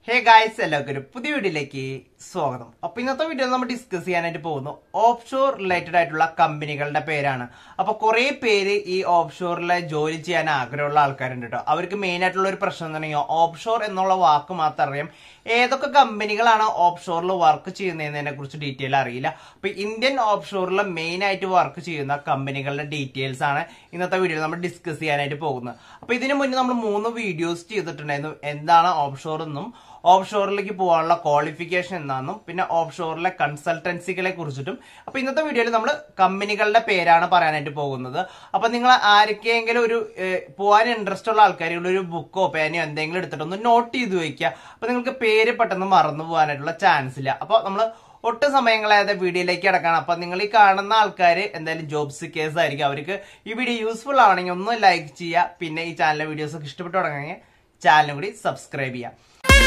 hey guys എല്ലാവർക്കും ഒരു പുതിയ വീഡിയോയിലേക്ക് സ്വാഗതം അപ്പൊ ഇന്നത്തെ വീഡിയോ നമ്മൾ ഡിസ്കസ് ചെയ്യാനായിട്ട് പോകുന്നു ഓഫ് ഷോർ റിലേറ്റഡ് ആയിട്ടുള്ള കമ്പനികളുടെ പേരാണ് അപ്പൊ കുറെ പേര് ഈ ഓഫ് ഷോറിലെ ജോലി ചെയ്യാൻ ആഗ്രഹമുള്ള ആൾക്കാരുണ്ട് കേട്ടോ അവർക്ക് മെയിൻ ആയിട്ടുള്ള ഒരു പ്രശ്നം എന്ന് പറഞ്ഞാൽ ഓഫ് ഷോർ എന്നുള്ള വാക്ക് മാത്രം അറിയാം ഏതൊക്കെ കമ്പനികളാണ് ഓഫ് ഷോറിൽ വർക്ക് ചെയ്യുന്നതിനെ കുറിച്ച് ഡീറ്റെയിൽ അറിയില്ല അപ്പൊ ഇന്ത്യൻ ഓഫ് ഷോറിൽ മെയിൻ ആയിട്ട് വർക്ക് ചെയ്യുന്ന കമ്പനികളുടെ ഡീറ്റെയിൽസ് ആണ് ഇന്നത്തെ വീഡിയോയിൽ നമ്മൾ ഡിസ്കസ് ചെയ്യാനായിട്ട് പോകുന്നത് അപ്പൊ ഇതിനു മുന്നേ നമ്മൾ മൂന്ന് വീഡിയോസ് ചെയ്തിട്ടുണ്ടായിരുന്നു എന്താണ് ഓഫ് ഷോർ എന്നും ഓഫ് ഷോറിലേക്ക് പോകാനുള്ള ക്വാളിഫിക്കേഷൻ എന്താണെന്നും പിന്നെ ഓഫ് ഷോറിലെ കൺസൾട്ടൻസികളെ കുറിച്ചിട്ടും അപ്പൊ ഇന്നത്തെ വീഡിയോയിൽ നമ്മൾ കമ്പനികളുടെ പേരാണ് പറയാനായിട്ട് പോകുന്നത് അപ്പൊ നിങ്ങൾ ആർക്കെങ്കിലും ഒരു ഏഹ്, പോകാൻ ഇൻട്രസ്റ്റ് ഉള്ള ആൾക്കാർ ഒരു ബുക്കോ പേനയോ എന്തെങ്കിലും എടുത്തിട്ട് ഒന്ന് നോട്ട് ചെയ്ത് വെക്കുക അപ്പൊ നിങ്ങൾക്ക് പേര് പെട്ടെന്ന് മറന്നു പോകാനായിട്ടുള്ള ചാൻസ് ഇല്ല അപ്പൊ നമ്മൾ ഒട്ടും സമയങ്ങളായത് വീഡിയോയിലേക്ക് കിടക്കണം അപ്പൊ നിങ്ങൾ ഈ കാണുന്ന ആൾക്കാർ എന്തായാലും ജോബ് സിക്കേഴ്സ് ആയിരിക്കും അവർക്ക് ഈ വീഡിയോ യൂസ്ഫുൾ ആണെങ്കിൽ ഒന്ന് ലൈക്ക് ചെയ്യുക പിന്നെ ഈ ചാനലിലെ വീഡിയോസ് ഒക്കെ ഇഷ്ടപ്പെട്ടു തുടങ്ങുകയാണെങ്കിൽ ചാനലും കൂടി സബ്സ്ക്രൈബ് ചെയ്യാം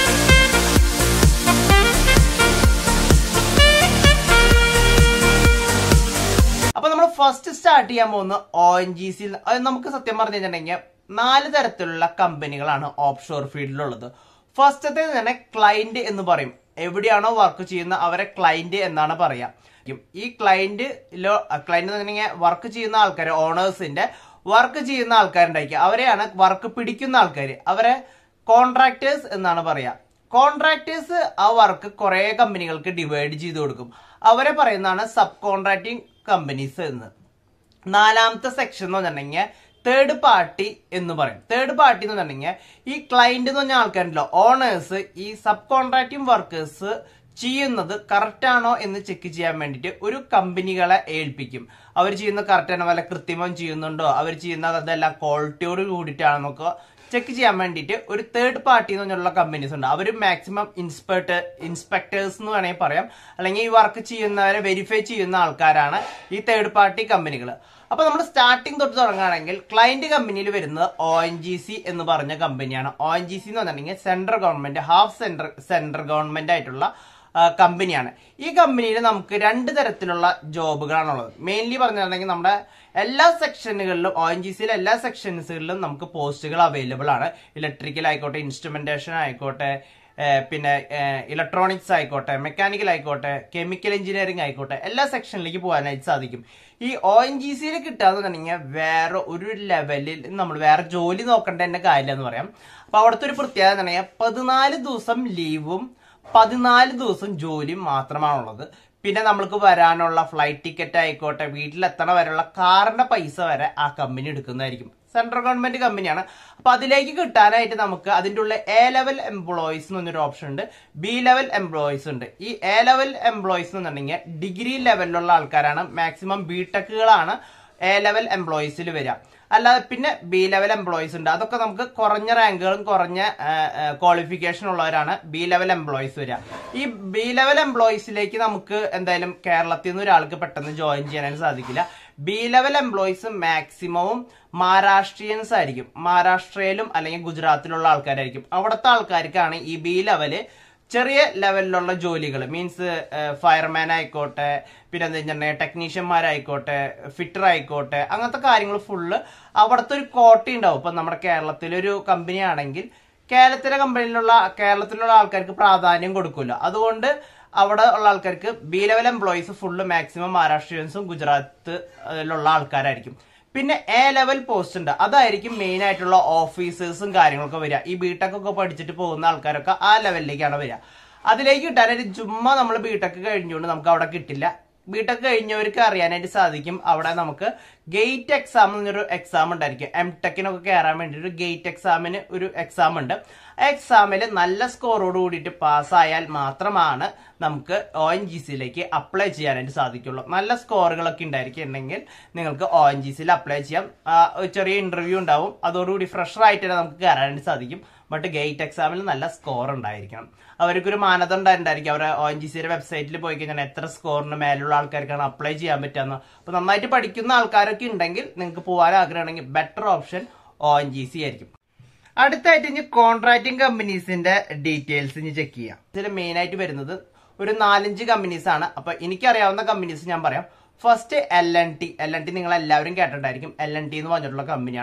അപ്പൊ നമ്മൾ ഫസ്റ്റ് സ്റ്റാർട്ട് ചെയ്യാൻ പോകുന്ന ഒ എൻ ജി സി അത് നമുക്ക് സത്യം പറഞ്ഞു കഴിഞ്ഞിട്ടുണ്ടെങ്കിൽ നാല് തരത്തിലുള്ള കമ്പനികളാണ് ഓഫ് ഷോർ ഫീൽഡിലുള്ളത് ഫസ്റ്റത്തെ തന്നെ ക്ലൈന്റ് എന്ന് പറയും എവിടെയാണോ വർക്ക് ചെയ്യുന്ന അവരെ ക്ലൈന്റ് എന്നാണ് പറയാ ഈ ക്ലൈന്റ് ക്ലൈന്റ് എന്ന് പറഞ്ഞാൽ വർക്ക് ചെയ്യുന്ന ആൾക്കാർ ഓണേഴ്സിന്റെ വർക്ക് ചെയ്യുന്ന ആൾക്കാരുണ്ടായിരിക്കും അവരെയാണ് വർക്ക് പിടിക്കുന്ന ആൾക്കാർ അവരെ കോൺട്രാക്ടേഴ്സ് എന്നാണ് പറയാ കോൺട്രാക്ടേഴ്സ് ആ വർക്ക് കുറെ കമ്പനികൾക്ക് ഡിവൈഡ് ചെയ്ത് കൊടുക്കും അവരെ പറയുന്നതാണ് സബ് കോൺട്രാക്ടിങ് കമ്പനീസ് എന്ന് നാലാമത്തെ സെക്ഷൻ എന്ന് പറഞ്ഞിട്ടുണ്ടെങ്കിൽ തേർഡ് പാർട്ടി എന്ന് പറയും തേർഡ് പാർട്ടി എന്ന് പറഞ്ഞിട്ടുണ്ടെങ്കിൽ ഈ ക്ലയന്റ് എന്ന് പറഞ്ഞ ആൾക്കാരുണ്ടല്ലോ ഓണേഴ്സ് ഈ സബ് കോൺട്രാക്ടിങ് വർക്കേഴ്സ് ചെയ്യുന്നത് കറക്റ്റ് ആണോ എന്ന് ചെക്ക് ചെയ്യാൻ വേണ്ടിയിട്ട് ഒരു കമ്പനികളെ ഏൽപ്പിക്കും അവർ ചെയ്യുന്ന കറക്റ്റ് ആണോ വല്ല കൃത്രിമം ചെയ്യുന്നുണ്ടോ അവർ ചെയ്യുന്ന അതെല്ലാം ക്വാളിറ്റിയോട് കൂടിയിട്ടാണെന്നൊക്കെ ചെക്ക് ചെയ്യാൻ വേണ്ടിയിട്ട് ഒരു തേർഡ് പാർട്ടി എന്ന് പറഞ്ഞുള്ള കമ്പനീസ് ഉണ്ട് അവർ മാക്സിമം ഇൻസ്പെക്ടർ ഇൻസ്പെക്ടേഴ്സ് എന്ന് വേണമെങ്കിൽ പറയാം അല്ലെങ്കിൽ ഈ വർക്ക് ചെയ്യുന്നവരെ വെരിഫൈ ചെയ്യുന്ന ആൾക്കാരാണ് ഈ തേർഡ് പാർട്ടി കമ്പനികൾ അപ്പൊ നമ്മൾ സ്റ്റാർട്ടിങ് തൊട്ട് തുടങ്ങുകയാണെങ്കിൽ ക്ലയന്റ് കമ്പനിയിൽ വരുന്നത് ഒ എൻ ജി സി എന്ന് പറഞ്ഞ കമ്പനിയാണ് ഒ എൻ ജി സി എന്ന് പറഞ്ഞിട്ടുണ്ടെങ്കിൽ central government half central central government ആയിട്ടുള്ള ആ, കമ്പനിയാണ് ഈ കമ്പനിയിൽ നമുക്ക് രണ്ട് തരത്തിലുള്ള ജോബുകളാണുള്ളത് മെയിൻലി പറഞ്ഞിട്ടുണ്ടെങ്കിൽ നമ്മുടെ എല്ലാ സെക്ഷനുകളിലും ഒ എൻ ജി സിയിലെ എല്ലാ സെക്ഷൻസുകളിലും നമുക്ക് പോസ്റ്റുകൾ അവൈലബിൾ ആണ് ഇലക്ട്രിക്കൽ ആയിക്കോട്ടെ ഇൻസ്ട്രുമെന്റേഷൻ ആയിക്കോട്ടെ ഏഹ് പിന്നെ ഇലക്ട്രോണിക്സ് ആയിക്കോട്ടെ മെക്കാനിക്കൽ ആയിക്കോട്ടെ കെമിക്കൽ എഞ്ചിനീയറിംഗ് ആയിക്കോട്ടെ എല്ലാ സെക്ഷനിലേക്ക് പോകാനായിട്ട് സാധിക്കും ഈ ഒ എൻ ജി സിയിൽ കിട്ടാന്നുണ്ടെങ്കിൽ വേറെ ഒരു ലെവലിൽ നമ്മൾ വേറെ ജോലി നോക്കേണ്ട തന്നെ കാര്യമില്ല എന്ന് പറയാം അപ്പൊ അവിടുത്തെ ഒരു പ്രത്യേകത എന്ന് പറഞ്ഞാൽ പതിനാല് ദിവസം ലീവും പതിനാല് ദിവസം ജോലിയും മാത്രമാണുള്ളത് പിന്നെ നമ്മൾക്ക് വരാനുള്ള ഫ്ലൈറ്റ് ടിക്കറ്റ് ആയിക്കോട്ടെ വീട്ടിലെത്തണ വരെയുള്ള കാറിന്റെ പൈസ വരെ ആ കമ്പനി എടുക്കുന്നതായിരിക്കും സെൻട്രൽ ഗവൺമെന്റ് കമ്പനിയാണ് അപ്പൊ അതിലേക്ക് കിട്ടാനായിട്ട് നമുക്ക് അതിന്റെ ഉള്ള എ ലെവൽ എംപ്ലോയീസ് എന്ന് പറഞ്ഞൊരു ഓപ്ഷൻ ഉണ്ട് ബി ലെവൽ എംപ്ലോയീസ് ഉണ്ട് ഈ എ ലെവൽ എംപ്ലോയീസ് എന്ന് പറഞ്ഞിട്ടുണ്ടെങ്കിൽ ഡിഗ്രി ലെവലിലുള്ള ആൾക്കാരാണ് മാക്സിമം ബി ടെക്കുകളാണ് എ ലെവൽ എംപ്ലോയീസിൽ വരിക അല്ലാതെ പിന്നെ ബി ലെവൽ എംപ്ലോയീസ് ഉണ്ട് അതൊക്കെ നമുക്ക് കുറഞ്ഞ റാങ്കുകളും കുറഞ്ഞ ക്വാളിഫിക്കേഷൻ ഉള്ളവരാണ് ബി ലെവൽ എംപ്ലോയീസ് വരിക ഈ ബി ലെവൽ എംപ്ലോയീസിലേക്ക് നമുക്ക് എന്തായാലും കേരളത്തിൽ നിന്ന് ഒരാൾക്ക് പെട്ടെന്ന് ജോയിൻ ചെയ്യാനായിട്ട് സാധിക്കില്ല ബി ലെവൽ എംപ്ലോയീസ് മാക്സിമവും മഹാരാഷ്ട്രീയൻസ് ആയിരിക്കും മഹാരാഷ്ട്രയിലും അല്ലെങ്കിൽ ഗുജറാത്തിലുള്ള ആൾക്കാരായിരിക്കും അവിടുത്തെ ആൾക്കാർക്കാണ് ഈ ബി ലെവല് ചെറിയ ലെവലിലുള്ള ജോലികൾ മീൻസ് ഫയർമാൻ ആയിക്കോട്ടെ പിന്നെ എന്താ വെച്ചിട്ടുണ്ടെങ്കിൽ ടെക്നീഷ്യന്മാരായിക്കോട്ടെ ഫിറ്റർ ആയിക്കോട്ടെ അങ്ങനത്തെ കാര്യങ്ങൾ ഫുള്ള് അവിടുത്തെ ഒരു കോട്ട ഉണ്ടാവും ഇപ്പൊ നമ്മുടെ കേരളത്തിലൊരു കമ്പനി ആണെങ്കിൽ കേരളത്തിലെ കമ്പനിയിലുള്ള കേരളത്തിലുള്ള ആൾക്കാർക്ക് പ്രാധാന്യം കൊടുക്കുമല്ലോ അതുകൊണ്ട് അവിടെ ഉള്ള ആൾക്കാർക്ക് B level employees full maximum മഹാരാഷ്ട്രീയൻസും ഗുജറാത്തിലുള്ള ആൾക്കാരായിരിക്കും പിന്നെ എ ലെവൽ പോസ്റ്റ് ഉണ്ട് അതായിരിക്കും മെയിൻ ആയിട്ടുള്ള ഓഫീസേഴ്സും കാര്യങ്ങളൊക്കെ വരിക ഈ ബിടെക് ഒക്കെ പഠിച്ചിട്ട് പോകുന്ന ആൾക്കാരൊക്കെ ആ ലെവലിലേക്കാണ് വരിക അതിലേക്ക് കിട്ടാനായിട്ട് ചുമ്മാ നമ്മൾ ബിടെക് കഴിഞ്ഞുകൊണ്ട് നമുക്ക് അവിടെ കിട്ടില്ല ബിടെക് കഴിഞ്ഞവർക്ക് അറിയാനായിട്ട് സാധിക്കും അവിടെ നമുക്ക് ഗേറ്റ് എക്സാം എന്നൊരു എക്സാം ഉണ്ടായിരിക്കും എം ടെക്കിനൊക്കെ കയറാൻ വേണ്ടിയിട്ട് ഗേറ്റ് എക്സാമിന് ഒരു എക്സാം ഉണ്ട് ആ എക്സാമിൽ നല്ല സ്കോറോട് കൂടിയിട്ട് പാസ്സായാൽ മാത്രമാണ് നമുക്ക് ഒ എൻ ജി സിയിലേക്ക് അപ്ലൈ ചെയ്യാനായിട്ട് സാധിക്കുള്ളൂ നല്ല സ്കോറുകളൊക്കെ ഉണ്ടായിരിക്കുന്നുണ്ടെങ്കിൽ നിങ്ങൾക്ക് ഒ എൻ ജി സിയിൽ അപ്ലൈ ചെയ്യാം ആ, ഒരു ചെറിയ ഇന്റർവ്യൂ ഉണ്ടാവും അതോടുകൂടി ഫ്രഷർ ആയിട്ട് തന്നെ നമുക്ക് കയറാനായിട്ട് സാധിക്കും ബട്ട് ഗേറ്റ് എക്സാമിൽ നല്ല സ്കോർ ഉണ്ടായിരിക്കണം അവർക്കൊരു മാനദണ്ഡം ഉണ്ടായിരിക്കും അവരെ ഒ എൻ ജി സിയുടെ വെബ്സൈറ്റിൽ പോയി കഴിഞ്ഞാൽ എത്ര സ്കോറിന് മേലുള്ള ആൾക്കാർക്കാണ് അപ്ലൈ ചെയ്യാൻ പറ്റുക അപ്പൊ നന്നായിട്ട് പഠിക്കുന്ന ആൾക്കാരൊക്കെ ഉണ്ടെങ്കിൽ നിങ്ങൾക്ക് പോകാൻ ആഗ്രഹമാണെങ്കിൽ better option O N G C ആയിരിക്കും അടുത്തായിട്ട് ഇനി കോൺട്രാക്ടിങ് കമ്പനീസിന്റെ ഡീറ്റെയിൽസ് ഇനി ചെക്ക് ചെയ്യാം ഇതിൽ മെയിൻ ആയിട്ട് വരുന്നത് ഒരു നാലഞ്ച് കമ്പനീസ് ആണ് അപ്പൊ എനിക്കറിയാവുന്ന കമ്പനീസ് ഞാൻ പറയാം first L N T L N T നിങ്ങൾ എല്ലാവരും കേട്ടിട്ടുണ്ടായിരിക്കും എൽ എൻ ടി എന്ന് പറഞ്ഞിട്ടുള്ള കമ്പനിയാണ്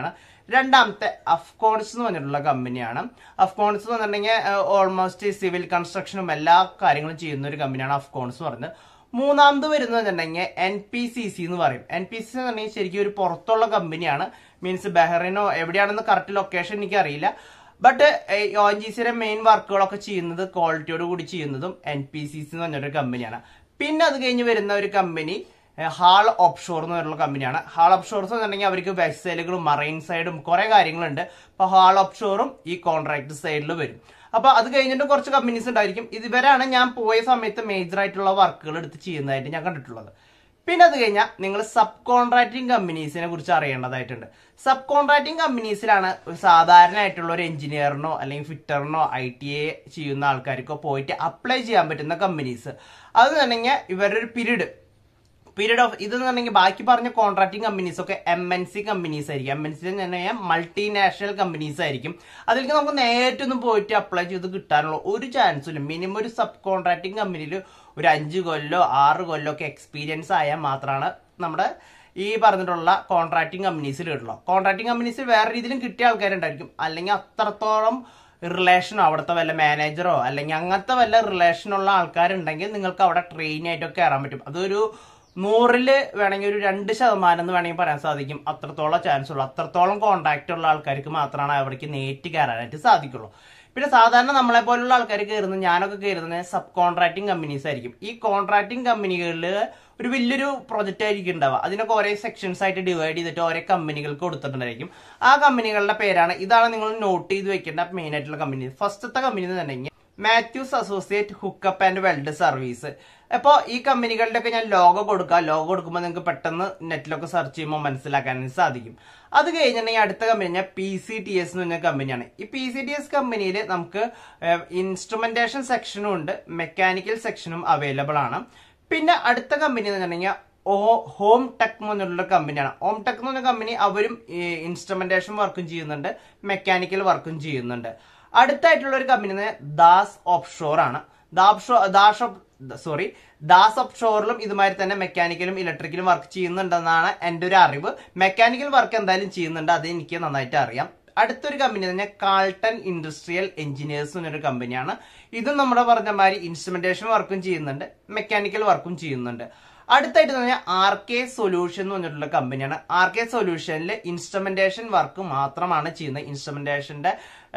രണ്ടാമത്തെ അഫ്കോൺസ് എന്ന് പറഞ്ഞിട്ടുള്ള കമ്പനിയാണ് അഫ്കോൺസ് എന്ന് പറഞ്ഞിട്ടുണ്ടെങ്കിൽ ഓൾമോസ്റ്റ് സിവിൽ കൺസ്ട്രക്ഷനും എല്ലാ കാര്യങ്ങളും ചെയ്യുന്ന ഒരു കമ്പനിയാണ് അഫ്കോൺസ് എന്ന് പറയുന്നത് മൂന്നാമത് വരുന്നത് വെച്ചിട്ടുണ്ടെങ്കിൽ എൻ പി സി സി എന്ന് പറയും എൻ പി സി എന്ന് പറഞ്ഞാൽ ശരിക്കും ഒരു പുറത്തുള്ള കമ്പനിയാണ് മീൻസ് ബഹ്റൈനോ എവിടെയാണെന്ന് കറക്റ്റ് ലൊക്കേഷൻ എനിക്ക് അറിയില്ല ബട്ട് ഒ എൻ ജി സിയുടെ മെയിൻ വർക്കുകളൊക്കെ ചെയ്യുന്നത് ക്വാളിറ്റിയോട് കൂടി ചെയ്യുന്നതും എൻ പി സി സി എന്ന് പറഞ്ഞൊരു കമ്പനിയാണ് പിന്നെ അത് കഴിഞ്ഞ് വരുന്ന ഒരു കമ്പനി ഹാൾ ഓപ്ഷോർ എന്ന് പറഞ്ഞുള്ള കമ്പനിയാണ് ഹാൾ ഓപ്ഷോർസ് എന്നുണ്ടെങ്കിൽ അവർക്ക് വെബ്സൈറ്റുകളും മറൈൻ സൈഡും കുറെ കാര്യങ്ങളുണ്ട് അപ്പൊ ഹാൾ ഓപ്ഷോറും ഈ കോൺട്രാക്ട് സൈഡിൽ വരും അപ്പൊ അത് കഴിഞ്ഞിട്ട് കുറച്ച് കമ്പനീസ് ഉണ്ടായിരിക്കും ഇതുവരെയാണ് ഞാൻ പോയ സമയത്ത് മേജർ ആയിട്ടുള്ള വർക്കുകൾ എടുത്ത് ചെയ്യുന്നതായിട്ട് ഞാൻ കണ്ടിട്ടുള്ളത് പിന്നെ അത് കഴിഞ്ഞാൽ നിങ്ങൾ സബ് കോൺട്രാക്ടിങ് കമ്പനീസിനെ കുറിച്ച് അറിയേണ്ടതായിട്ടുണ്ട് സബ് കോൺട്രാക്ടിങ് കമ്പനീസിലാണ് ഒരു സാധാരണയായിട്ടുള്ള ഒരു എഞ്ചിനീയറിനോ അല്ലെങ്കിൽ ഫിറ്ററിനോ ഐ ടി എ ചെയ്യുന്ന ആൾക്കാർക്കോ പോയിട്ട് അപ്ലൈ ചെയ്യാൻ പറ്റുന്ന കമ്പനീസ് അത് തന്നെ ഇവരുടെ ഒരു പീരീഡ് പീരീഡ് ഓഫ് ഇത് പറഞ്ഞെങ്കിൽ ബാക്കി പറഞ്ഞ കോൺട്രാക്ടിങ് കമ്പനീസ് ഒക്കെ എം എൻ സി കമ്പനീസ് ആയിരിക്കും എം എൻ സി എന്ന് പറഞ്ഞാൽ മൾട്ടിനാഷണൽ കമ്പനീസ് ആയിരിക്കും അതിലേക്ക് നമുക്ക് നേരിട്ടൊന്നും പോയിട്ട് അപ്ലൈ ചെയ്ത് കിട്ടാനുള്ള ഒരു ചാൻസും ഇല്ല മിനിമം ഒരു സബ് കോൺട്രാക്ടിങ് കമ്പനിയിൽ ഒരു അഞ്ച് കൊല്ലോ ആറ് കൊല്ലോ ഒക്കെ എക്സ്പീരിയൻസ് ആയാൽ മാത്രമാണ് നമ്മുടെ ഈ പറഞ്ഞിട്ടുള്ള കോൺട്രാക്ടിങ് കമ്പനീസിൽ കിട്ടുള്ളൂ കോൺട്രാക്ടിങ് കമ്പനീസിൽ വേറെ രീതിയിലും കിട്ടിയ ആൾക്കാരുണ്ടായിരിക്കും അല്ലെങ്കിൽ അത്രത്തോളം റിലേഷനോ അവിടുത്തെ വല്ല മാനേജറോ അല്ലെങ്കിൽ അങ്ങനത്തെ വല്ല റിലേഷനുള്ള ആൾക്കാരുണ്ടെങ്കിൽ നിങ്ങൾക്ക് അവിടെ ട്രെയിൻ ആയിട്ടൊക്കെ കയറാൻ പറ്റും അതൊരു നൂറില് വേണമെങ്കിൽ ഒരു രണ്ട് ശതമാനം എന്ന് വേണമെങ്കിൽ പറയാൻ സാധിക്കും അത്രത്തോളം ചാൻസ് ഉള്ളൂ അത്രത്തോളം കോണ്ടാക്ട് ഉള്ള ആൾക്കാർക്ക് മാത്രമാണ് അവിടേക്ക് നേരിട്ട് കയറാനായിട്ട് സാധിക്കുള്ളൂ പിന്നെ സാധാരണ നമ്മളെ പോലുള്ള ആൾക്കാർ കയറുന്നത് ഞാനൊക്കെ കയറുന്നത് സബ് കോൺട്രാക്ടിങ് കമ്പനീസ് ആയിരിക്കും ഈ കോൺട്രാക്ടിങ് കമ്പനികളിൽ ഒരു വലിയൊരു പ്രൊജക്റ്റ് ആയിരിക്കും ഉണ്ടാവുക അതിനൊക്കെ ഓരോ സെക്ഷൻസ് ആയിട്ട് ഡിവൈഡ് ചെയ്തിട്ട് ഓരോ കമ്പനികൾക്ക് കൊടുത്തിട്ടുണ്ടായിരിക്കും ആ കമ്പനികളുടെ പേരാണ് ഇതാണ് നിങ്ങൾ നോട്ട് ചെയ്ത് വെക്കേണ്ട മെയിൻ ആയിട്ടുള്ള കമ്പനി ഫസ്റ്റത്തെ കമ്പനി എന്ന് പറഞ്ഞെങ്കിൽ Mathews associate hookup and weld service അപ്പോൾ ഈ കമ്പനികളുടെ ഒക്കെ ഞാൻ ലോഗോ കൊടുക്കുക ലോഗോ കൊടുക്കുമ്പോൾ നിങ്ങൾക്ക് പെട്ടെന്ന് നെറ്റിലൊക്കെ സെർച്ച് ചെയ്യുമ്പോൾ മനസ്സിലാക്കാൻ സാധിക്കും അത് കഴിഞ്ഞിട്ടുണ്ടെങ്കിൽ അടുത്ത കമ്പനി ഞാൻ പി സി ടി എസ് എന്ന് പറഞ്ഞ കമ്പനിയാണ് ഈ പി സി ടി എസ് കമ്പനിയിൽ നമുക്ക് ഇൻസ്ട്രുമെന്റേഷൻ സെക്ഷനും ഉണ്ട് മെക്കാനിക്കൽ സെക്ഷനും അവൈലബിൾ ആണ് പിന്നെ അടുത്ത കമ്പനി എന്ന് പറഞ്ഞിട്ടുണ്ടെങ്കിൽ ഓ ഹോം ടെക് എന്നുള്ള കമ്പനിയാണ് ഹോം ടെക് എന്ന് പറഞ്ഞ കമ്പനി അവരും ഇൻസ്ട്രുമെന്റേഷൻ വർക്കും ചെയ്യുന്നുണ്ട് മെക്കാനിക്കൽ വർക്കും ചെയ്യുന്നുണ്ട് അടുത്തായിട്ടുള്ള ഒരു കമ്പനി ദാസ് ഓപ്ഷോർ ആണ് ദാപ്ഷോ ദാഷ് സോറി ദാസ് ഓപ്ഷോറിലും ഇതുമാതിരി തന്നെ മെക്കാനിക്കലും ഇലക്ട്രിക്കലും വർക്ക് ചെയ്യുന്നുണ്ടെന്നാണ് എൻ്റെ ഒരു അറിവ് മെക്കാനിക്കൽ വർക്ക് എന്തായാലും ചെയ്യുന്നുണ്ട് അത് എനിക്ക് നന്നായിട്ട് അറിയാം അടുത്തൊരു കമ്പനി തന്നെ കാൾട്ടൺ ഇൻഡസ്ട്രിയൽ എഞ്ചിനീയേഴ്സ് എന്നൊരു കമ്പനിയാണ് ഇതും നമ്മുടെ പറഞ്ഞ മാതിരി ഇൻസ്ട്രുമെന്റേഷൻ വർക്കും ചെയ്യുന്നുണ്ട് മെക്കാനിക്കൽ വർക്കും ചെയ്യുന്നുണ്ട് അടുത്തായിട്ട് പറഞ്ഞാൽ ആർ കെ സൊല്യൂഷൻ എന്ന് പറഞ്ഞിട്ടുള്ള കമ്പനിയാണ് ആർ കെ സൊല്യൂഷനിൽ ഇൻസ്ട്രുമെന്റേഷൻ വർക്ക് മാത്രമാണ് ചെയ്യുന്നത് ഇൻസ്ട്രുമെന്റേഷന്റെ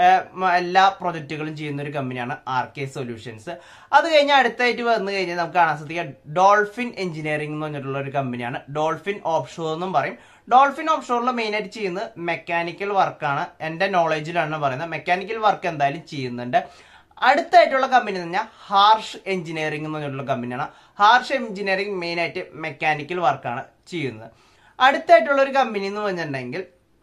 എല്ലാ പ്രൊജക്റ്റുകളും ചെയ്യുന്ന ഒരു കമ്പനിയാണ് ആർ കെ സൊല്യൂഷൻസ് അത് കഴിഞ്ഞാൽ അടുത്തായിട്ട് വന്നു കഴിഞ്ഞാൽ നമുക്ക് കാണാൻ സാധിക്കുക ഡോൾഫിൻ എഞ്ചിനീയറിംഗ് എന്ന് പറഞ്ഞിട്ടുള്ള ഒരു കമ്പനിയാണ് ഡോൾഫിൻ ഓപ്ഷോർ എന്നും പറയും ഡോൾഫിൻ ഓപ്ഷോറിൽ മെയിൻ ആയിട്ട് ചെയ്യുന്നത് മെക്കാനിക്കൽ വർക്കാണ് എൻ്റെ നോളേജിലാണ് പറയുന്നത് മെക്കാനിക്കൽ വർക്ക് എന്തായാലും ചെയ്യുന്നുണ്ട് അടുത്തായിട്ടുള്ള കമ്പനി എന്ന് പറഞ്ഞാൽ ഹാർഷ് എഞ്ചിനീയറിംഗ് എന്ന് പറഞ്ഞിട്ടുള്ള കമ്പനിയാണ് ഹാർഷ് എഞ്ചിനീയറിംഗ് മെയിൻ ആയിട്ട് മെക്കാനിക്കൽ വർക്കാണ് ചെയ്യുന്നത് അടുത്തായിട്ടുള്ള ഒരു കമ്പനി എന്ന് പറഞ്ഞിട്ടുണ്ടെങ്കിൽ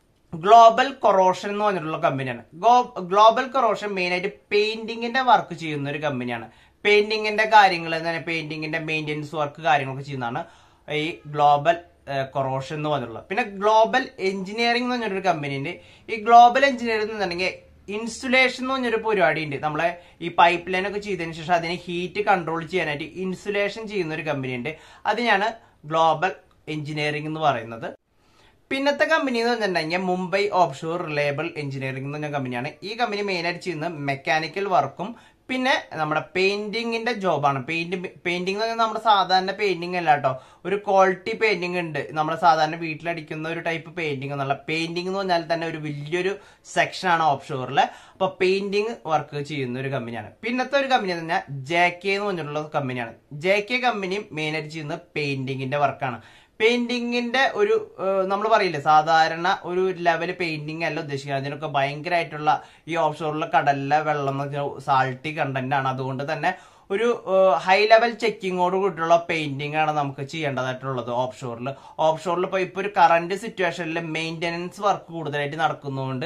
ഗ്ലോബൽ കൊറോഷൻ എന്ന് പറഞ്ഞിട്ടുള്ള കമ്പനിയാണ് ഗ്ലോബൽ കൊറോഷൻ മെയിൻ ആയിട്ട് പെയിന്റിങ്ങിന്റെ വർക്ക് ചെയ്യുന്ന ഒരു കമ്പനിയാണ് പെയിന്റിങ്ങിന്റെ കാര്യങ്ങൾ പെയിന്റിങ്ങിന്റെ മെയിൻ്റെനൻസ് വർക്ക് കാര്യങ്ങളൊക്കെ ചെയ്യുന്നതാണ് ഈ ഗ്ലോബൽ കൊറോഷൻ എന്ന് പറഞ്ഞിട്ടുള്ളത് പിന്നെ ഗ്ലോബൽ എഞ്ചിനീയറിംഗ് എന്ന് പറഞ്ഞൊരു കമ്പനിയുണ്ട് ഈ ഗ്ലോബൽ എഞ്ചിനീയറിംഗ് എന്ന് പറഞ്ഞിട്ടുണ്ടെങ്കിൽ ഇൻസുലേഷൻ എന്ന് പറഞ്ഞൊരു പരിപാടി ഉണ്ട് നമ്മളെ ഈ പൈപ്പ് ലൈൻ ഒക്കെ ചെയ്തതിന് ശേഷം അതിനെ ഹീറ്റ് കൺട്രോൾ ചെയ്യാനായിട്ട് ഇൻസുലേഷൻ ചെയ്യുന്ന ഒരു കമ്പനി ഉണ്ട് അതിനാണ് ഗ്ലോബൽ എഞ്ചിനീയറിംഗ് എന്ന് പറയുന്നത് പിന്നത്തെ കമ്പനി എന്ന് പറഞ്ഞിട്ടുണ്ടെങ്കിൽ മുംബൈ ഓപ്ഷോർ റിലയബിൾ എഞ്ചിനീയറിംഗ് എന്ന് പറഞ്ഞ കമ്പനിയാണ് ഈ കമ്പനി മെയിനായിട്ട് ചെയ്യുന്നത് മെക്കാനിക്കൽ വർക്കും പിന്നെ നമ്മുടെ പെയിന്റിങ്ങിന്റെ ജോബാണ് പെയിന്റ് പെയിന്റിംഗ് എന്ന് പറഞ്ഞാൽ നമ്മുടെ സാധാരണ പെയിന്റിംഗ് അല്ല കേട്ടോ ഒരു ക്വാളിറ്റി പെയിന്റിംഗ് ഉണ്ട് നമ്മുടെ സാധാരണ വീട്ടിലടിക്കുന്ന ഒരു ടൈപ്പ് പെയിന്റിംഗ് എന്നുള്ള പെയിന്റിംഗ് എന്ന് പറഞ്ഞാൽ തന്നെ ഒരു വലിയൊരു സെക്ഷനാണ് ഓപ്ഷോറിൽ അപ്പൊ പെയിന്റിംഗ് വർക്ക് ചെയ്യുന്ന ഒരു കമ്പനിയാണ് പിന്നത്തെ ഒരു കമ്പനി എന്ന് പറഞ്ഞാൽ ജെ കെ എന്ന് പറഞ്ഞിട്ടുള്ള കമ്പനിയാണ് ജെ കെ കമ്പനിയും മെയിനായിട്ട് ചെയ്യുന്നത് പെയിന്റിങ്ങിന്റെ വർക്കാണ് പെയിന്റിങ്ങിന്റെ ഒരു നമ്മൾ പറയില്ലേ സാധാരണ ഒരു ലെവൽ പെയിന്റിംഗ് അല്ല ഉദ്ദേശിക്കുന്നത് അതിനൊക്കെ ഭയങ്കരമായിട്ടുള്ള ഈ ഓഫ്ഷോറിലെ കടലിലെ വെള്ളം സാൾട്ടി കണ്ടന്റ് ആണ് അതുകൊണ്ട് തന്നെ ഒരു ഹൈ ലെവൽ ചെക്കിങ്ങോട് കൂടിയുള്ള പെയിന്റിംഗ് ആണ് നമുക്ക് ചെയ്യേണ്ടതായിട്ടുള്ളത് ഓഫ്ഷോറിൽ ഓഫ്ഷോറിൽ ഇപ്പോൾ ഇപ്പോൾ ഒരു കറന്റ് സിറ്റുവേഷനിൽ മെയിൻ്റനൻസ് വർക്ക് കൂടുതലായിട്ട് നടക്കുന്നതുകൊണ്ട്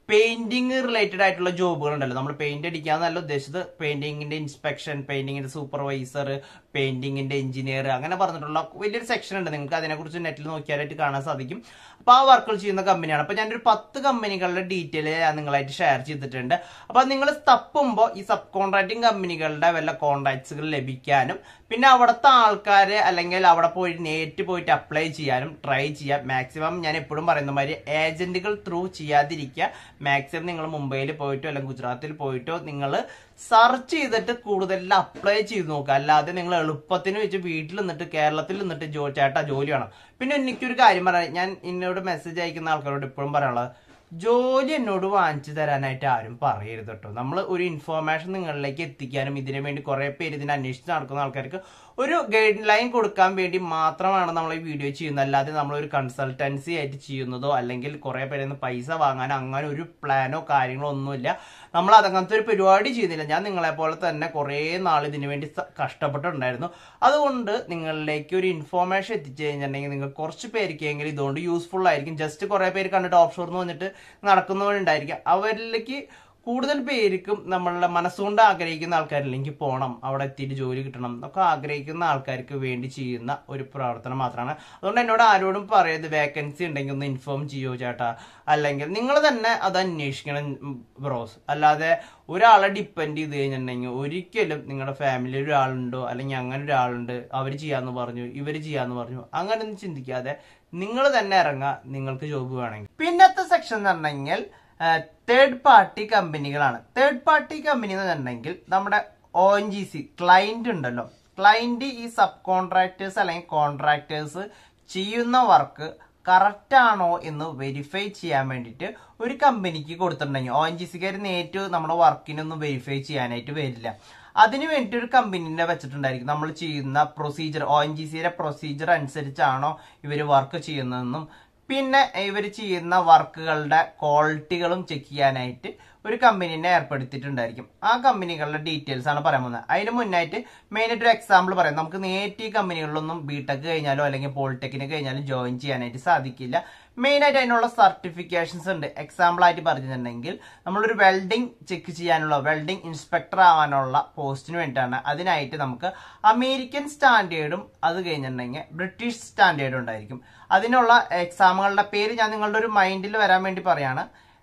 പെയിന്റിങ് റിലേറ്റഡ് ആയിട്ടുള്ള ജോബുകൾ ഉണ്ടല്ലോ നമ്മൾ പെയിന്റ് അടിക്കാന്നല്ല ഉദ്ദേശിച്ചത് പെയിന്റിങ്ങിന്റെ ഇൻസ്പെക്ഷൻ പെയിന്റിങ്ങിന്റെ സൂപ്പർവൈസർ പെയിന്റിങ്ങിന്റെ എഞ്ചിനീയർ അങ്ങനെ പറഞ്ഞിട്ടുള്ള വലിയൊരു സെക്ഷൻ ഉണ്ട് നിങ്ങൾക്ക് അതിനെക്കുറിച്ച് നെറ്റിൽ നോക്കിയാലായിട്ട് കാണാൻ സാധിക്കും അപ്പൊ ആ വർക്കുകൾ ചെയ്യുന്ന കമ്പനിയാണ് അപ്പൊ ഞാനൊരു പത്ത് കമ്പനികളുടെ ഡീറ്റെയിൽ ഞാൻ നിങ്ങളായിട്ട് ഷെയർ ചെയ്തിട്ടുണ്ട് അപ്പൊ നിങ്ങൾ തപ്പുമ്പോൾ ഈ സബ് കോൺട്രാക്ടിങ് കമ്പനികളുടെ വല്ല കോൺട്രാക്ട്സുകൾ ലഭിക്കാനും പിന്നെ അവിടുത്തെ ആൾക്കാരെ അല്ലെങ്കിൽ അവിടെ പോയി നേരിട്ട് പോയിട്ട് അപ്ലൈ ചെയ്യാനും ട്രൈ ചെയ്യാം മാക്സിമം ഞാൻ എപ്പോഴും പറയുന്ന മാതിരി ഏജന്റുകൾ ത്രൂ ചെയ്യാതിരിക്കുക മാക്സിമം നിങ്ങൾ മുംബൈയിൽ പോയിട്ടോ അല്ലെങ്കിൽ ഗുജറാത്തിൽ പോയിട്ടോ നിങ്ങൾ സെർച്ച് ചെയ്തിട്ട് കൂടുതൽ അപ്ലൈ ചെയ്ത് നോക്കുക അല്ലാതെ നിങ്ങൾ എളുപ്പത്തിന് വെച്ച് വീട്ടിൽ നിന്നിട്ട് കേരളത്തിൽ നിന്നിട്ട് ജോ ചേട്ടാ ജോലി വേണം പിന്നെ എനിക്കൊരു കാര്യം പറയാം ഞാൻ എന്നോട് മെസ്സേജ് അയക്കുന്ന ആൾക്കാരോട് ഇപ്പോഴും പറയാനുള്ളത് ജോലി എന്നോട് വാങ്ങിച്ചു തരാനായിട്ട് ആരും പറയരുത് കേട്ടോ നമ്മൾ ഒരു ഇൻഫോർമേഷൻ നിങ്ങളിലേക്ക് എത്തിക്കാനും ഇതിനു വേണ്ടി കുറെ പേര് ഇതിനെ അന്വേഷിച്ച് നടക്കുന്ന ആൾക്കാർക്ക് ഒരു ഗൈഡ് ലൈൻ കൊടുക്കാൻ വേണ്ടി മാത്രമാണ് നമ്മൾ ഈ വീഡിയോ ചെയ്യുന്നത് അല്ലാതെ നമ്മൾ ഒരു കൺസൾട്ടൻസി ആയിട്ട് ചെയ്യുന്നതോ അല്ലെങ്കിൽ കുറെ പേരിൽ നിന്ന് പൈസ വാങ്ങാൻ അങ്ങനെ ഒരു പ്ലാനോ കാര്യങ്ങളോ ഒന്നുമില്ല നമ്മൾ അതങ്ങനത്തെ ഒരു പരിപാടി ചെയ്യുന്നില്ല ഞാൻ നിങ്ങളെ പോലെ തന്നെ കുറേ നാൾ ഇതിനു വേണ്ടി സ- കഷ്ടപ്പെട്ടിട്ടുണ്ടായിരുന്നു അതുകൊണ്ട് നിങ്ങളിലേക്ക് ഒരു ഇൻഫോർമേഷൻ എത്തിച്ചു കഴിഞ്ഞിട്ടുണ്ടെങ്കിൽ നിങ്ങൾ കുറച്ച് പേർക്കെങ്കിലും ഇതുകൊണ്ട് യൂസ്ഫുൾ ആയിരിക്കും ജസ്റ്റ് കുറെ പേര് കണ്ടിട്ട് ഓഫ് ഷോർന്ന് വന്നിട്ട് നടക്കുന്നവരുണ്ടായിരിക്കും അവരിലേക്ക് കൂടുതൽ പേർക്കും നമ്മളുടെ മനസ്സുകൊണ്ട് ആഗ്രഹിക്കുന്ന ആൾക്കാരിലേക്ക് പോകണം അവിടെ എത്തിയിട്ട് ജോലി കിട്ടണം എന്നൊക്കെ ആഗ്രഹിക്കുന്ന ആൾക്കാർക്ക് വേണ്ടി ചെയ്യുന്ന ഒരു പ്രവർത്തനം മാത്രമാണ് അതുകൊണ്ട് എന്നോട് ആരോടും പറയരുത് വേക്കൻസി ഉണ്ടെങ്കിൽ ഒന്ന് ഇൻഫോം ചെയ്യോ ചേട്ടാ അല്ലെങ്കിൽ നിങ്ങൾ തന്നെ അത് അന്വേഷിക്കണം ബ്രോസ് അല്ലാതെ ഒരാളെ ഡിപ്പെൻഡ് ചെയ്ത് കഴിഞ്ഞിട്ടുണ്ടെങ്കിൽ ഒരിക്കലും നിങ്ങളുടെ ഫാമിലിയിൽ ഒരാളുണ്ടോ അല്ലെങ്കിൽ അങ്ങനെ ഒരാളുണ്ട് അവർ ചെയ്യാന്ന് പറഞ്ഞു ഇവർ ചെയ്യാന്ന് പറഞ്ഞു അങ്ങനെ ഒന്നും ചിന്തിക്കാതെ നിങ്ങൾ തന്നെ ഇറങ്ങുക നിങ്ങൾക്ക് ജോബ് വേണമെങ്കിൽ പിന്നത്തെ സെക്ഷൻ എന്ന് പറഞ്ഞെങ്കിൽ തേർഡ് പാർട്ടി കമ്പനികളാണ് തേർഡ് പാർട്ടി കമ്പനി എന്ന് പറഞ്ഞിട്ടുണ്ടെങ്കിൽ നമ്മുടെ O N G C client ഉണ്ടല്ലോ ക്ലൈന്റ് ഈ സബ് കോൺട്രാക്ടേഴ്സ് അല്ലെങ്കിൽ കോൺട്രാക്ടേഴ്സ് ചെയ്യുന്ന വർക്ക് കറക്റ്റ് ആണോ എന്ന് വെരിഫൈ ചെയ്യാൻ വേണ്ടിയിട്ട് ഒരു കമ്പനിക്ക് കൊടുത്തിട്ടുണ്ടെങ്കിൽ ഒ എൻ ജി സിക്കാർ നേരിട്ട് നമ്മുടെ വർക്കിനൊന്നും വെരിഫൈ ചെയ്യാനായിട്ട് വരില്ല അതിന് വേണ്ടിയിട്ട് ഒരു കമ്പനീനെ വെച്ചിട്ടുണ്ടായിരിക്കും നമ്മൾ ചെയ്യുന്ന പ്രൊസീജിയർ ഒ എൻ ജി സിയുടെ പ്രൊസീജിയർ അനുസരിച്ചാണോ ഇവർ വർക്ക് ചെയ്യുന്നതെന്നും പിന്നെ ഇവർ ചെയ്യുന്ന വർക്കുകളുടെ ക്വാളിറ്റികളും ചെക്ക് ചെയ്യാനായിട്ട് ഒരു കമ്പനീനെ ഏർപ്പെടുത്തിയിട്ടുണ്ടായിരിക്കും ആ കമ്പനികളുടെ ഡീറ്റെയിൽസ് ആണ് പറയാൻ പോകുന്നത് അതിന് മുന്നായിട്ട് മെയിനായിട്ട് ഒരു എക്സാമ്പിൾ പറയാം നമുക്ക് നേരിട്ട് ഈ കമ്പനികളിലൊന്നും ബിടെക് കഴിഞ്ഞാലോ അല്ലെങ്കിൽ പോളിടെക്നിക് കഴിഞ്ഞാലും ജോയിൻ ചെയ്യാനായിട്ട് സാധിക്കില്ല മെയിനായിട്ട് അതിനുള്ള സർട്ടിഫിക്കേഷൻസ് ഉണ്ട് എക്സാമ്പിൾ ആയിട്ട് പറഞ്ഞിട്ടുണ്ടെങ്കിൽ നമ്മളൊരു വെൽഡിംഗ് ചെക്ക് ചെയ്യാനുള്ള വെൽഡിംഗ് ഇൻസ്പെക്ടർ ആവാനുള്ള പോസ്റ്റിന് വേണ്ടിയിട്ടാണ് അതിനായിട്ട് നമുക്ക് അമേരിക്കൻ സ്റ്റാൻഡേർഡും അത് കഴിഞ്ഞിട്ടുണ്ടെങ്കിൽ ബ്രിട്ടീഷ് സ്റ്റാൻഡേർഡും ഉണ്ടായിരിക്കും അതിനുള്ള എക്സാമുകളുടെ പേര് ഞാൻ നിങ്ങളുടെ ഒരു മൈൻഡിൽ വരാൻ വേണ്ടി പറയാണ്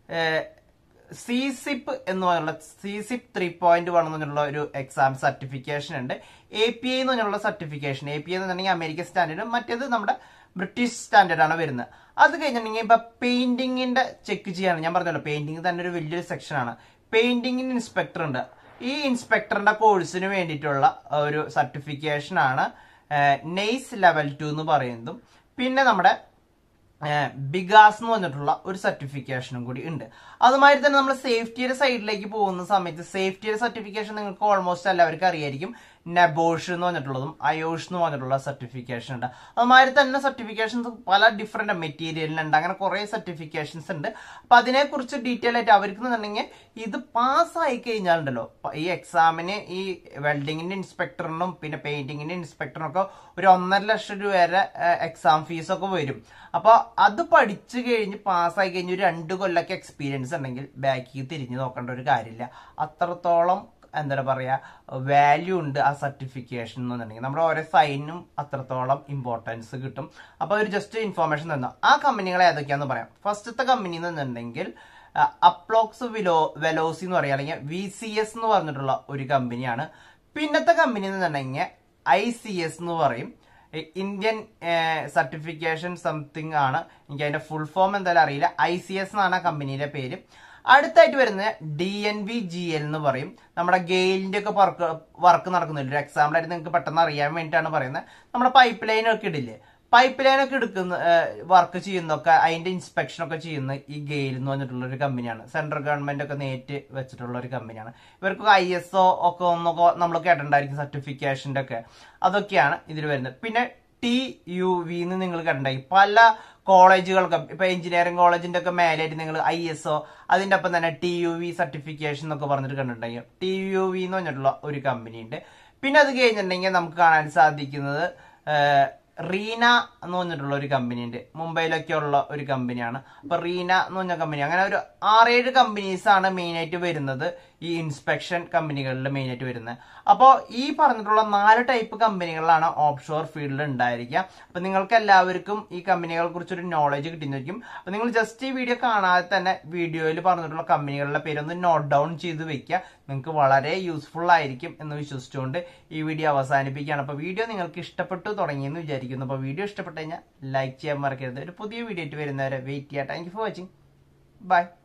സി സിപ്പ് എന്ന് പറഞ്ഞുള്ള സി സിപ്പ് ത്രീ പോയിന്റ് വൺ എന്ന് പറഞ്ഞുള്ള ഒരു എക്സാം സർട്ടിഫിക്കേഷൻ ഉണ്ട് എ പി ഐ എന്ന് പറഞ്ഞുള്ള സർട്ടിഫിക്കേഷൻ എ പി ഐ എന്ന് പറഞ്ഞിട്ടുണ്ടെങ്കിൽ അമേരിക്കൻ സ്റ്റാൻഡേർഡ് മറ്റേത് നമ്മുടെ ബ്രിട്ടീഷ് സ്റ്റാൻഡേർഡ് ആണ് വരുന്നത് അത് കഴിഞ്ഞിട്ടുണ്ടെങ്കിൽ ഇപ്പൊ പെയിന്റിങ്ങിന്റെ ചെക്ക് ചെയ്യാണ് ഞാൻ പറഞ്ഞല്ലോ പെയിന്റിംഗ് തന്നെ ഒരു വലിയൊരു സെക്ഷൻ ആണ് പെയിന്റിങ്ങിന് ഇൻസ്പെക്ടർ ഉണ്ട് ഈ ഇൻസ്പെക്ടറിന്റെ കോഴ്സിന് വേണ്ടിയിട്ടുള്ള ഒരു സർട്ടിഫിക്കേഷൻ ആണ് നെയ്സ് ലെവൽ ടു എന്ന് പറയുന്നതും പിന്നെ നമ്മുടെ ബിഗാസ് എന്ന് പറഞ്ഞിട്ടുള്ള ഒരു സർട്ടിഫിക്കേഷനും കൂടി ഉണ്ട് അതുമാതിരി തന്നെ നമ്മൾ സേഫ്റ്റിയുടെ സൈഡിലേക്ക് പോകുന്ന സമയത്ത് സേഫ്റ്റിയുടെ സർട്ടിഫിക്കേഷൻ നിങ്ങൾക്ക് ഓൾമോസ്റ്റ് എല്ലാവർക്കും അറിയായിരിക്കും നെബോഷ് എന്ന് പറഞ്ഞിട്ടുള്ളതും അയോഷ് എന്ന് പറഞ്ഞിട്ടുള്ള സർട്ടിഫിക്കേഷൻ ഉണ്ട് അതുമാതിരി തന്നെ സർട്ടിഫിക്കേഷൻസ് പല ഡിഫറെന്റ് മെറ്റീരിയലിനുണ്ട് അങ്ങനെ കുറെ സർട്ടിഫിക്കേഷൻസ് ഉണ്ട് അപ്പൊ അതിനെക്കുറിച്ച് ഡീറ്റെയിൽ ആയിട്ട് അവർക്ക് എന്നുണ്ടെങ്കിൽ ഇത് പാസ്സായി കഴിഞ്ഞാലുണ്ടല്ലോ പ- ഈ എക്സാമിന് ഈ വെൽഡിങ്ങിന്റെ ഇൻസ്പെക്ടറിനും പിന്നെ പെയിന്റിങ്ങിന്റെ ഇൻസ്പെക്ടറിനും ഒക്കെ ഒരു ഒന്നര ലക്ഷം രൂപ വരെ എക്സാം ഫീസ് ഒക്കെ വരും അപ്പൊ അത് പഠിച്ചു കഴിഞ്ഞ് പാസ്സായി കഴിഞ്ഞ് ഒരു രണ്ട് കൊല്ലൊക്കെ എക്സ്പീരിയൻസ് ഉണ്ടെങ്കിൽ ബാക്കിൽ തിരിഞ്ഞു നോക്കേണ്ട ഒരു കാര്യമില്ല അത്രത്തോളം എന്താ പറയാ വാല്യൂ ഉണ്ട് ആ സർട്ടിഫിക്കേഷൻ എന്നുണ്ടെങ്കിൽ നമ്മുടെ ഓരോ സൈനും അത്രത്തോളം ഇമ്പോർട്ടൻസ് കിട്ടും അപ്പൊ ഒരു ജസ്റ്റ് ഇൻഫോർമേഷൻ തന്നു ആ കമ്പനികൾ ഏതൊക്കെയാന്ന് പറയാം ഫസ്റ്റത്തെ കമ്പനി എന്നുണ്ടെങ്കിൽ അപ്ലോക്സ് വിലോ വെലോസി എന്ന് പറയുക അല്ലെങ്കിൽ വി സി എസ് എന്ന് പറഞ്ഞിട്ടുള്ള ഒരു കമ്പനിയാണ് പിന്നത്തെ കമ്പനി എന്നുണ്ടെങ്കിൽ ഐ സി എസ് എന്ന് പറയും ഇന്ത്യൻ സർട്ടിഫിക്കേഷൻ സംതിങ് ആണ് എനിക്ക് അതിന്റെ ഫുൾ ഫോം എന്തായാലും അറിയില്ല ഐ സി എസ് എന്നാണ് ആ കമ്പനിയുടെ പേര് അടുത്തായിട്ട് വരുന്നത് D N V G L എന്ന് പറയും നമ്മുടെ ഗെയിലിന്റെ ഒക്കെ വർക്ക് വർക്ക് നടക്കുന്നില്ല ഒരു എക്സാമ്പിൾ ആയിട്ട് നിങ്ങൾക്ക് പെട്ടെന്ന് അറിയാൻ വേണ്ടിയിട്ടാണ് പറയുന്നത് നമ്മുടെ പൈപ്പ് ലൈൻ ഒക്കെ ഇടില്ലേ പൈപ്പ് ലൈൻ ഒക്കെ എടുക്കുന്ന വർക്ക് ചെയ്യുന്നൊക്കെ അതിന്റെ ഇൻസ്പെക്ഷൻ ഒക്കെ ചെയ്യുന്ന ഈ ഗെയിൽ എന്ന് പറഞ്ഞിട്ടുള്ള ഒരു കമ്പനിയാണ് സെൻട്രൽ ഗവൺമെന്റ് ഒക്കെ നേരിട്ട് വെച്ചിട്ടുള്ള ഒരു കമ്പനിയാണ് ഇവർക്ക് ഐ എസ് ഒ ഒക്കെ ഒന്നൊക്കെ നമ്മൾ കേട്ടിട്ടുണ്ടായിരിക്കും സർട്ടിഫിക്കേഷന്റെ ഒക്കെ അതൊക്കെയാണ് ഇതിൽ വരുന്നത് പിന്നെ ടി യു വി എന്ന് നിങ്ങൾ കണ്ടായി പല കോളേജുകൾക്ക് ഇപ്പൊ എഞ്ചിനീയറിംഗ് കോളേജിന്റെ ഒക്കെ മേലായിട്ട് നിങ്ങൾ ഐ എസ് ഒ അതിന്റെ ഒപ്പം തന്നെ ടി യു വി സർട്ടിഫിക്കേഷൻ എന്നൊക്കെ പറഞ്ഞിട്ട് കണ്ടിട്ടുണ്ടെങ്കിൽ ടി യു വി എന്ന് പറഞ്ഞിട്ടുള്ള ഒരു കമ്പനി ഉണ്ട് പിന്നെ അത് കഴിഞ്ഞിട്ടുണ്ടെങ്കിൽ നമുക്ക് കാണാൻ സാധിക്കുന്നത് റീന എന്ന് പറഞ്ഞിട്ടുള്ള ഒരു കമ്പനി ഉണ്ട് മുംബൈയിലൊക്കെ ഉള്ള ഒരു കമ്പനിയാണ് അപ്പൊ റീന എന്ന് പറഞ്ഞ കമ്പനി അങ്ങനെ ഒരു ആറേഴ് കമ്പനീസ് ആണ് മെയിൻ ആയിട്ട് വരുന്നത് ഈ ഇൻസ്പെക്ഷൻ കമ്പനികളിൽ മെയിൻ ആയിട്ട് വരുന്നത് അപ്പോൾ ഈ പറഞ്ഞിട്ടുള്ള നാല് ടൈപ്പ് കമ്പനികളാണ് ഓഫ് ഷോർ ഫീൽഡിൽ ഉണ്ടായിരിക്കുക അപ്പൊ നിങ്ങൾക്ക് എല്ലാവർക്കും ഈ കമ്പനികളെ കുറിച്ചൊരു നോളജ് കിട്ടുന്നതായിരിക്കും അപ്പൊ നിങ്ങൾ ജസ്റ്റ് ഈ വീഡിയോ കാണാതെ തന്നെ വീഡിയോയിൽ പറഞ്ഞിട്ടുള്ള കമ്പനികളുടെ പേരൊന്ന് നോട്ട് ഡൗൺ ചെയ്ത് വെക്കുക നിങ്ങൾക്ക് വളരെ യൂസ്ഫുൾ ആയിരിക്കും എന്ന് വിശ്വസിച്ചുകൊണ്ട് ഈ വീഡിയോ അവസാനിപ്പിക്കുകയാണ് അപ്പോൾ വീഡിയോ നിങ്ങൾക്ക് ഇഷ്ടപ്പെട്ടു തുടങ്ങിയെന്ന് വിചാരിക്കുന്നു അപ്പോൾ വീഡിയോ ഇഷ്ടപ്പെട്ടു കഴിഞ്ഞാൽ ലൈക്ക് ചെയ്യാൻ മറക്കരുത് ഒരു പുതിയ വീഡിയോ ആയിട്ട് വരുന്നവരെ വെയിറ്റ് ചെയ്യാം thank you for watching by